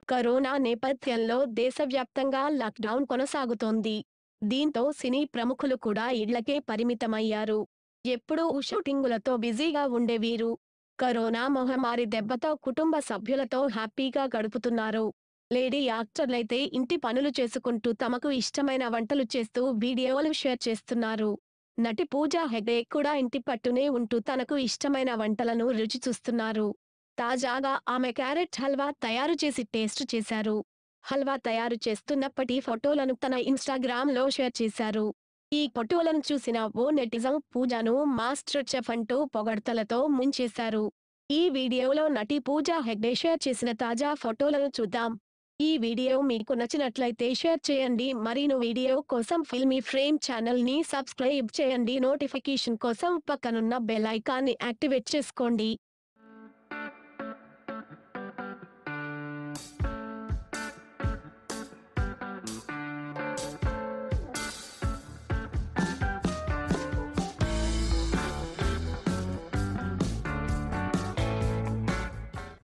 corona నేపథ్యంలో దేశవ్యాప్తంగా lockdown కొనసాగుతోంది దీంతో సినీ ప్రముఖులు కూడా ఇళ్లకే పరిమితమయ్యారు ఎప్పుడూ షూటింగులతో బిజీగా ఉండే వీరు కరోనా మహమ్మారి దెబ్బతో కుటుంబ సభ్యులతో హ్యాపీగా గడుపుతున్నారు లేడీ యాక్టర్లైతే ఇంటి పనులు చేసుకుంటూ తమకు ఇష్టమైన వంటలు చేస్తూ వీడియోలు షేర్ చేస్తున్నారు నటి పూజా హెగ్డే కూడా ఇంటి పట్టునే ఉంటూ తనకు ఇష్టమైన వంటలను రుచి చూస్తున్నారు తాజాగా ఆమె క్యారెట్ హల్వా తయారు చేసి టేస్ట్ చేశారు హల్వా తయారు చేస్తున్నప్పటి ఫోటోలను తన ఇన్స్టాగ్రామ్ లో షేర్ చేశారు ఈ ఫోటోలను చూసిన ఓ నెటిజం పూజను మాస్టర్ చెఫ్ అంటూ పొగడ్తలతో ముంచేశారు ఈ వీడియోలో నటి పూజా హెగ్డే షేర్ చేసిన తాజా ఫోటోలను చూద్దాం ఈ వీడియో మీకు నచ్చినట్లయితే షేర్ చేయండి మరిన్ని వీడియో కోసం ఫిల్మీ ఫ్రేమ్ ఛానల్ ని సబ్స్క్రైబ్ చేయండి నోటిఫికేషన్ కోసం పక్కనున్న బెల్ ఐకాన్ని యాక్టివేట్ చేసుకోండి